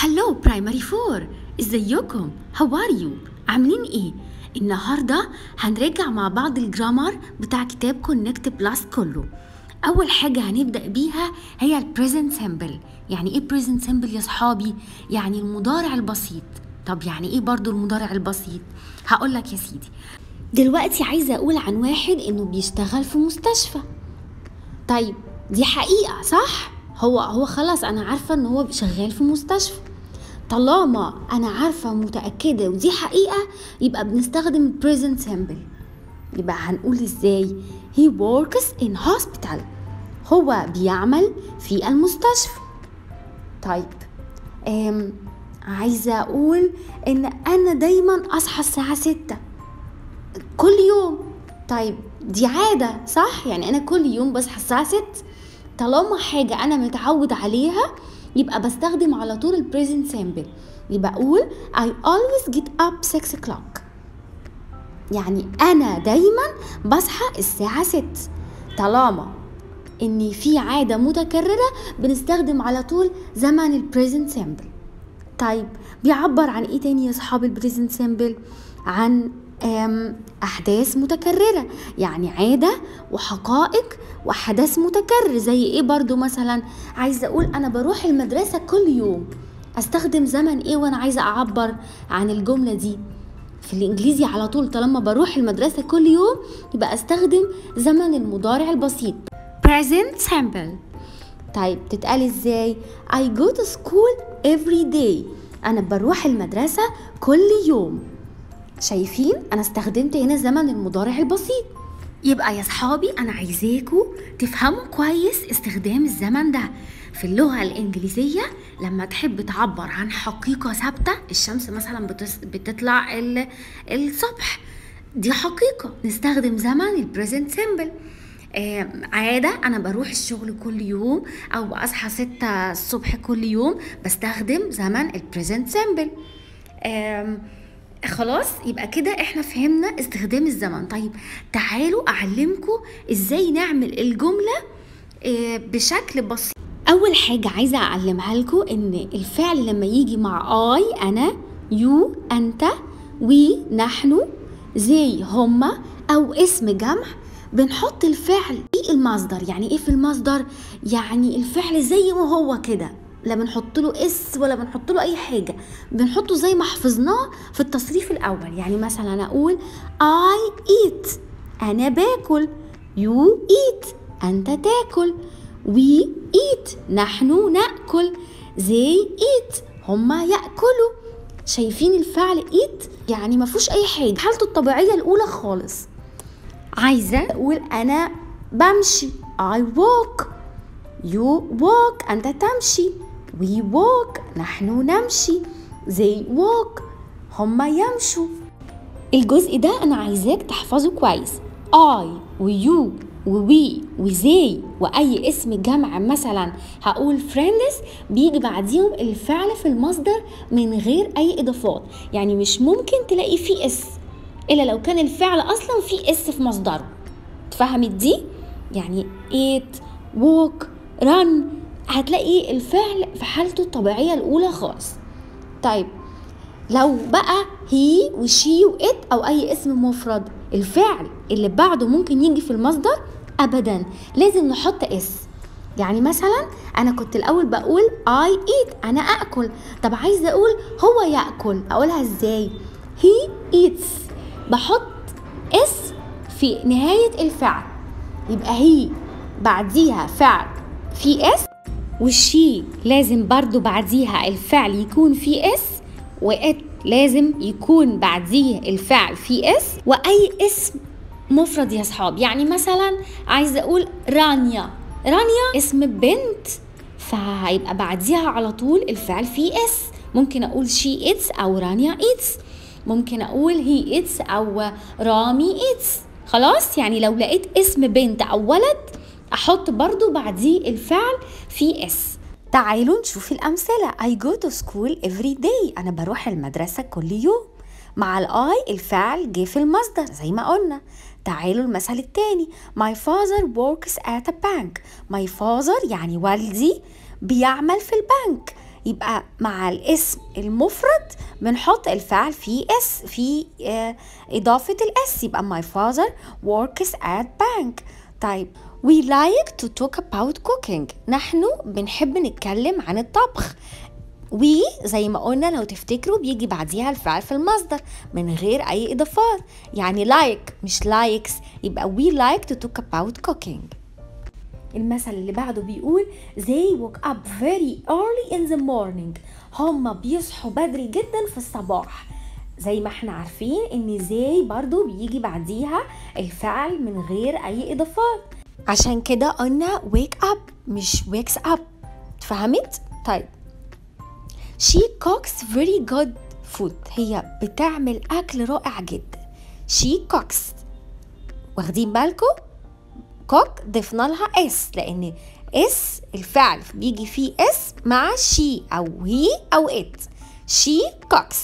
هلو برايمري فور ازيكم هاو ار يو عاملين ايه النهارده هنراجع مع بعض الجرامر بتاع كتاب كونكت بلس كله اول حاجه هنبدا بيها هي البريزنت سيمبل يعني ايه بريزنت سيمبل يا صحابي يعني المضارع البسيط طب يعني ايه برضو المضارع البسيط هقول لك يا سيدي دلوقتي عايزه اقول عن واحد انه بيشتغل في مستشفى طيب دي حقيقه صح هو هو خلاص انا عارفه ان هو شغال في مستشفى طالما انا عارفه متاكده ودي حقيقه يبقى بنستخدم present simple يبقى هنقول ازاي he works in hospital هو بيعمل في المستشفى طيب أم عايزه اقول ان انا دايما اصحى الساعه ستة كل يوم طيب دي عاده صح يعني انا كل يوم بصحى الساعه ست طالما حاجه انا متعود عليها يبقى بستخدم على طول البريزنت سامبل يبقى اقول I always get up 6 o'clock يعني انا دايما بصحى الساعة 6 طالما ان في عادة متكررة بنستخدم على طول زمن البريزنت سامبل طيب بيعبر عن ايه تاني يا صحاب البريزنت سامبل عن أحداث متكررة يعني عادة وحقائق وأحداث متكرر زي إيه برضو مثلا عايزة أقول أنا بروح المدرسة كل يوم أستخدم زمن إيه وأنا عايزة أعبر عن الجملة دي في الإنجليزي على طول طالما بروح المدرسة كل يوم يبقى أستخدم زمن المضارع البسيط present simple طيب تتقال إزاي I go to school every day أنا بروح المدرسة كل يوم شايفين انا استخدمت هنا زمن المضارع البسيط يبقى يا صحابي انا عايزاكم تفهموا كويس استخدام الزمن ده في اللغة الإنجليزية لما تحب تعبر عن حقيقة ثابتة الشمس مثلا بتس... بتطلع ال... الصبح دي حقيقة نستخدم زمن البريزنت سيمبل آه عادة أنا بروح الشغل كل يوم أو أصحى ستة الصبح كل يوم بستخدم زمن البريزنت سيمبل آه خلاص يبقى كده احنا فهمنا استخدام الزمن طيب تعالوا اعلمكم ازاي نعمل الجملة بشكل بسيط اول حاجة عايزة اعلمها لكم ان الفعل لما يجي مع اي انا يو انت وي نحن زي هما او اسم جمع بنحط الفعل في المصدر يعني ايه في المصدر يعني الفعل زي ما هو كده لا بنحط له اس ولا بنحط له اي حاجه بنحطه زي ما حفظناه في التصريف الاول يعني مثلا اقول I eat انا باكل you eat انت تاكل we eat نحن ناكل they eat هما ياكلوا شايفين الفعل eat يعني ما فيهوش اي حاجه حالته الطبيعيه الاولى خالص عايزه اقول انا بمشي I walk you walk انت تمشي we walk نحن نمشي they walk هما يمشوا الجزء ده أنا عايزاك تحفظه كويس I و you و we و they وأي اسم جمع مثلا هقول friends بيجي بعديهم الفعل في المصدر من غير أي إضافات يعني مش ممكن تلاقي فيه اس إلا لو كان الفعل أصلا فيه اس في مصدره اتفهمت دي؟ يعني eat walk run هتلاقي الفعل في حالته الطبيعية الأولى خالص طيب لو بقى هي وشي وإت أو أي اسم مفرد الفعل اللي بعده ممكن يجي في المصدر أبدا لازم نحط اس يعني مثلا أنا كنت الأول بقول I eat أنا أكل طب عايزة أقول هو يأكل أقولها إزاي he eats بحط اس في نهاية الفعل يبقى هي بعديها فعل في اس والشي لازم برضو بعديها الفعل يكون فيه اس وات لازم يكون بعديه الفعل فيه اس واي اسم مفرد يا صحاب يعني مثلا عايزه اقول رانيا رانيا اسم بنت فهيبقى بعديها على طول الفعل فيه اس ممكن اقول شي ايتس او رانيا ايتس ممكن اقول هي ايتس او رامي ايتس خلاص يعني لو لقيت اسم بنت او ولد احط برضو بعديه الفعل في اس تعالوا نشوف الأمثلة I go to school every day أنا بروح المدرسة كل يوم مع الآي الفعل جه في المصدر زي ما قلنا تعالوا المثل التاني My father works at a bank My father يعني والدي بيعمل في البنك يبقى مع الاسم المفرد بنحط الفعل في اس في آه إضافة الاس يبقى my father works at bank طيب we like to talk about cooking نحن بنحب نتكلم عن الطبخ وي زي ما قلنا لو تفتكروا بيجي بعديها الفعل في المصدر من غير أي إضافات يعني like مش likes يبقى we like to talk about cooking المثل اللي بعده بيقول they woke up very early in the morning هما بيصحوا بدري جدا في الصباح زي ما احنا عارفين ان زي برضو بيجي بعديها الفعل من غير اي اضافات عشان كده قلنا wake up مش wakes up فهمت؟ طيب she cooks very good food هي بتعمل اكل رائع جدا she cooks واخدين بالكم كوك ضفنا لها اس لان اس الفعل بيجي فيه اس مع شي او هي او ات شي كوكس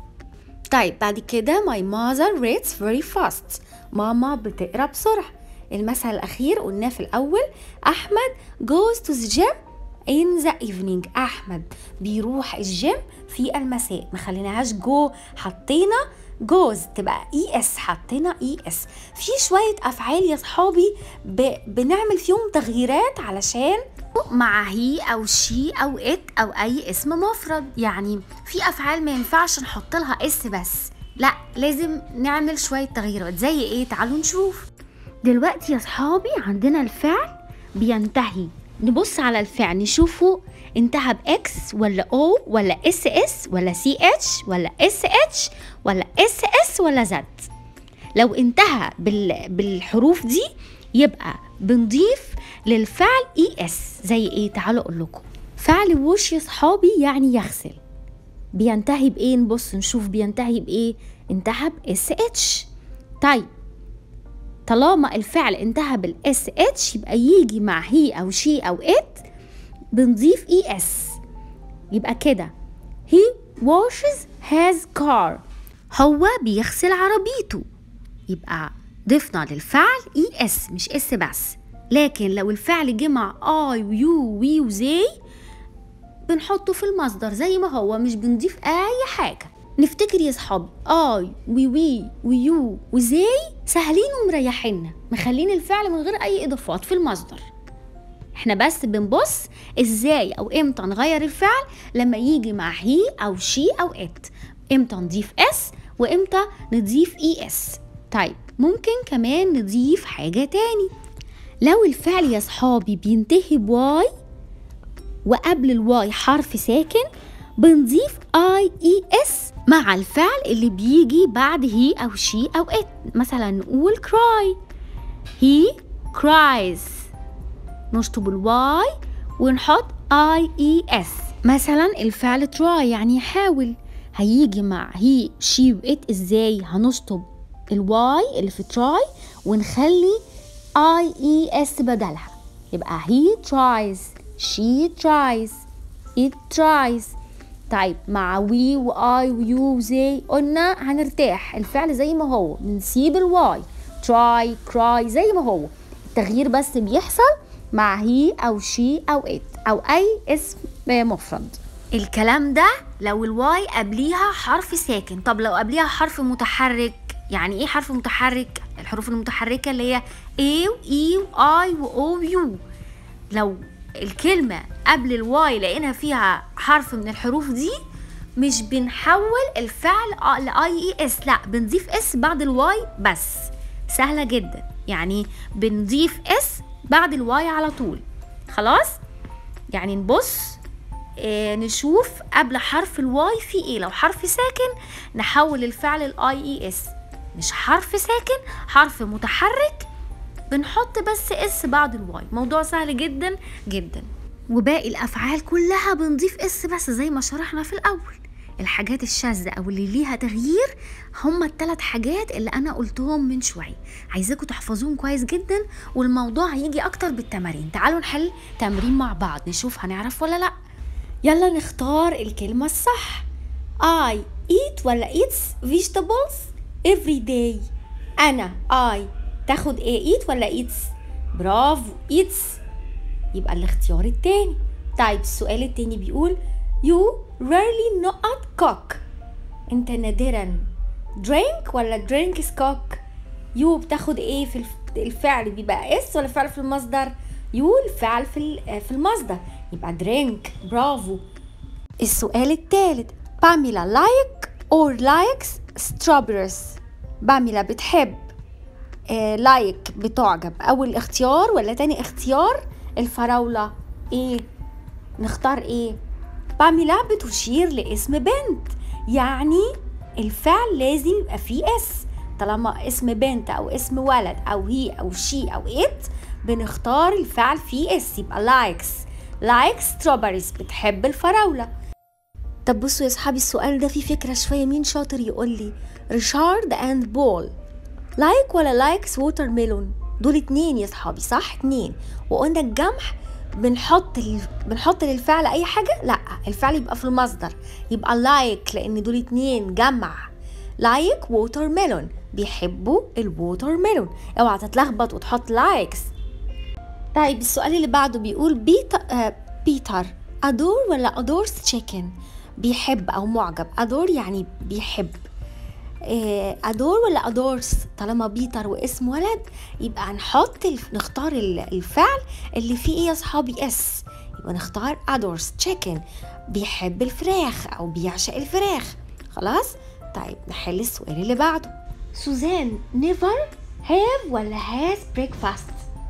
طيب بعد كده my mother reads very fast ماما بتقرا بسرعه المثل الاخير قلناه في الاول احمد goes to the gym in the evening احمد بيروح الجيم في المساء ما خليناهاش جو حطينا جوز تبقى اي اس حطينا اي اس في شويه افعال يا صحابي ب... بنعمل فيهم تغييرات علشان مع هي او شي او ات او اي اسم مفرد يعني في افعال ما ينفعش نحط لها اس بس لا لازم نعمل شويه تغييرات زي ايه تعالوا نشوف دلوقتي يا صحابي عندنا الفعل بينتهي نبص على الفعل نشوفه انتهى باكس ولا او ولا اس اس ولا سي اتش ولا اس اتش ولا اس اس ولا زد لو انتهى بال... بالحروف دي يبقى بنضيف للفعل اي اس زي ايه تعالوا اقول لكم فعل وش يا صحابي يعني يغسل بينتهي بايه نبص نشوف بينتهي بايه انتهى باس اتش طيب طالما الفعل انتهى بالاس اتش يبقى يجي مع هي او شي او ات بنضيف اي اس يبقى كده he washes his car هو بيغسل عربيته يبقى ضفنا للفعل اي اس مش اس بس لكن لو الفعل جه مع اي ويو وي وزي بنحطه في المصدر زي ما هو مش بنضيف اي حاجه نفتكر يا صحابي اي وي وي ويو وزي سهلين ومريحيننا مخلين الفعل من غير اي اضافات في المصدر احنا بس بنبص ازاي او امتى نغير الفعل لما يجي مع هي او شي او ات امتى نضيف اس وامتى نضيف اي اس طيب ممكن كمان نضيف حاجة تاني لو الفعل يا صحابي بينتهي بواي وقبل الواي حرف ساكن بنضيف اي اي اس مع الفعل اللي بيجي بعد هي او شي او ات مثلا نقول cry he cries نشطب الواي ونحط اي اي اس مثلا الفعل try يعني يحاول هيجي مع هي شي وات ازاي هنشطب الواي اللي في try ونخلي اي اي اس بدلها يبقى he tries she tries it tries طيب مع وي واي ويو وزي قلنا هنرتاح الفعل زي ما هو بنسيب الواي try cry زي ما هو التغيير بس بيحصل مع هي او شي او ات او اي اسم مفرد الكلام ده لو الواي قبليها حرف ساكن طب لو قبليها حرف متحرك يعني ايه حرف متحرك الحروف المتحركه اللي هي A و E و I و O و U لو الكلمة قبل الواي لقينا فيها حرف من الحروف دي مش بنحول الفعل ل اي اي اس لا بنضيف اس بعد الواي بس سهلة جدا يعني بنضيف اس بعد الواي على طول خلاص يعني نبص اه نشوف قبل حرف الواي في ايه لو حرف ساكن نحول الفعل الاي اي اس مش حرف ساكن حرف متحرك بنحط بس اس بعد الواي موضوع سهل جدا جدا وباقي الافعال كلها بنضيف اس بس زي ما شرحنا في الاول الحاجات الشاذة او اللي ليها تغيير هما الثلاث حاجات اللي انا قلتهم من شوية عايزاكم تحفظوهم كويس جدا والموضوع هيجي اكتر بالتمارين تعالوا نحل تمرين مع بعض نشوف هنعرف ولا لا يلا نختار الكلمة الصح I eat ولا eats vegetables every day أنا I تاخد ايه eat ولا eats برافو eats يبقى الاختيار التاني طيب السؤال التاني بيقول you rarely not cook انت نادرا drink ولا drink is cook يو بتاخد ايه في الف- الفعل بيبقى اس ولا فعل في المصدر يو الفعل في ال- في المصدر يبقى drink برافو السؤال الثالث باميلا like or likes strawberries باميلا بتحب لايك بتعجب اول اختيار ولا تاني اختيار الفراولة ايه نختار ايه باميلا بتشير لاسم بنت يعني الفعل لازم يبقى فيه اس طالما اسم بنت او اسم ولد او هي او شي او ات بنختار الفعل فيه اس يبقى لايكس لايكس strawberries بتحب الفراولة طب بصوا يا اصحابي السؤال ده فيه فكرة شوية مين شاطر يقول لي ريشارد اند بول لايك ولا لايكس ووتر ميلون دول اتنين يا صحابي صح اتنين وقلنا الجمح بنحط ال... بنحط للفعل اي حاجه لا الفعل يبقى في المصدر يبقى لايك لان دول اتنين جمع لايك ووتر ميلون بيحبوا الووتر ميلون اوعى تتلخبط وتحط لايكس طيب السؤال اللي بعده بيقول بيتر آه بيتر ادور ولا ادورز تشيكن بيحب او معجب ادور يعني بيحب آه، ادور ولا ادورس طالما بيتر واسم ولد يبقى هنحط الف... نختار ال- الفعل اللي فيه ايه يا صحابي اس يبقى نختار ادورس تشيكن بيحب الفراخ او بيعشق الفراخ خلاص طيب نحل السؤال اللي بعده سوزان نيفر هاف ولا هاز بريكفاست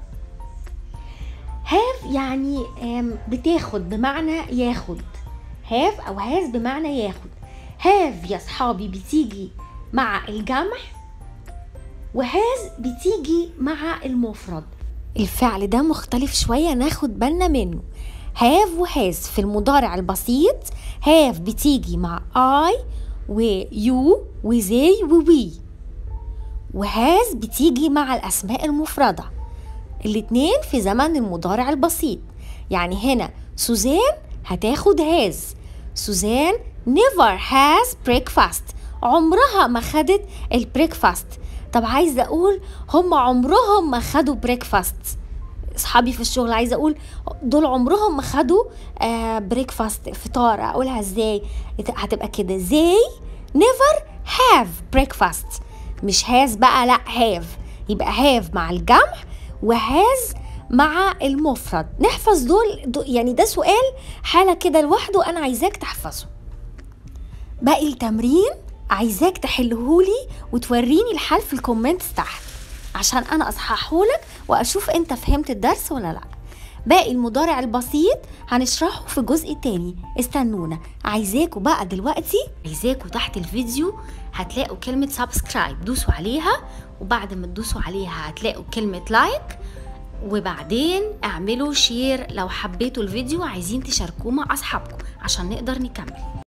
هاف يعني آم، بتاخد بمعنى ياخد هاف او هاز بمعنى ياخد هاف يا صحابي بتيجي مع الجمع وهاز بتيجي مع المفرد الفعل ده مختلف شوية ناخد بالنا منه هاف وهاز في المضارع البسيط هاف بتيجي مع I ويو وزي ووي وهاز بتيجي مع الأسماء المفردة الاتنين في زمن المضارع البسيط يعني هنا سوزان هتاخد هاز سوزان never has breakfast عمرها ما خدت البريكفاست طب عايزة أقول هم عمرهم ما خدوا بريكفاست اصحابي في الشغل عايزه اقول دول عمرهم ما خدوا آه بريكفاست فطار اقولها ازاي هتبقى كده they never have breakfast مش هاز بقى لا have يبقى have مع الجمع وهاز مع المفرد نحفظ دول, دول يعني ده سؤال حالة كده لوحده أنا عايزاك تحفظه باقي التمرين عايزاك تحلهولي وتوريني الحل في الكومنتس تحت عشان أنا أصححهولك وأشوف أنت فهمت الدرس ولا لأ باقي المضارع البسيط هنشرحه في جزء تاني استنونا عايزاكوا بقى دلوقتي عايزاكوا تحت الفيديو هتلاقوا كلمة سبسكرايب دوسوا عليها وبعد ما تدوسوا عليها هتلاقوا كلمة لايك وبعدين اعملوا شير لو حبيتوا الفيديو عايزين تشاركوه مع اصحابكم عشان نقدر نكمل